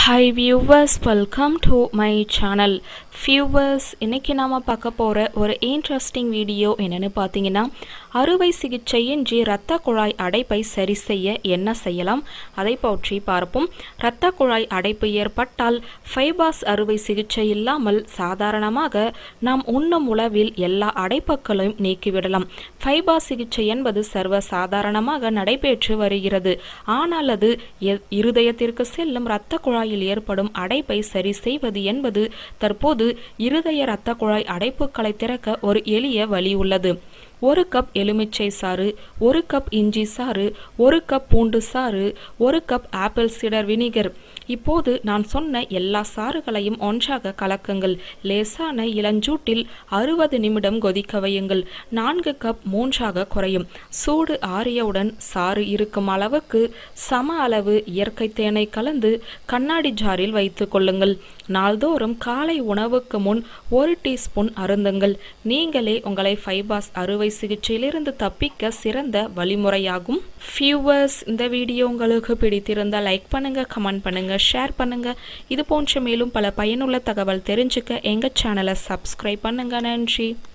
hi viewers welcome to my channel viewers இன்னைக்கு நாம் பார்க்க போகிற ஒரு இன்ட்ரெஸ்டிங் வீடியோ என்னென்னு பார்த்தீங்கன்னா அறுவை சிகிச்சையின்றி இரத்த குழாய் அடைப்பை சரி செய்ய என்ன செய்யலாம் அதை பற்றி பார்ப்போம் இரத்த குழாய் அடைப்பு ஏற்பட்டால் ஃபைபாஸ் அறுவை சிகிச்சை இல்லாமல் சாதாரணமாக நாம் உண்ணும் உணவில் எல்லா அடைப்புகளையும் நீக்கிவிடலாம் ஃபைபாஸ் சிகிச்சை என்பது சர்வ சாதாரணமாக நடைபெற்று வருகிறது ஆனால் அது எ- இருதயத்திற்கு செல்லும் இரத்த குழாயில் ஏற்படும் அடைப்பை சரி செய்வது என்பது தற்போது இருதய இரத்த குழாய் அடைப்புகளை திறக்க ஒரு எளிய வழி உள்ளது ஒரு கப் எலுமிச்சை சாறு ஒரு கப் இஞ்சி சாறு ஒரு கப் பூண்டு சாறு ஒரு கப் ஆப்பிள் சிடர் வினிகர் இப்போது நான் சொன்ன எல்லா சாறுகளையும் ஒன்றாக கலக்குங்கள் லேசான இளஞ்சூட்டில் அறுபது நிமிடம் கொதிக்க வையுங்கள் நான்கு கப் மூன்றாக குறையும் சூடு ஆறியவுடன் சாறு இருக்கும் அளவுக்கு சம அளவு இயற்கை தேனை கலந்து கண்ணாடி ஜாரில் வைத்துக் கொள்ளுங்கள் நாள்தோறும் காலை உணவுக்கு முன் ஒரு டீஸ்பூன் அருந்துங்கள் நீங்களே உங்களை ஃபைபாஸ் அறுவை சிகிச்சையிலிருந்து தப்பிக்க சிறந்த வழிமுறையாகும் ஃபியூவர்ஸ் இந்த வீடியோ உங்களுக்கு பிடித்திருந்தால் லைக் பண்ணுங்க கமெண்ட் பண்ணுங்க ஷேர் பண்ணுங்க இது போன்ற மேலும் பல பயனுள்ள தகவல் தெரிஞ்சுக்க எங்க சேனலை சப்ஸ்கிரைப் பண்ணுங்க நன்றி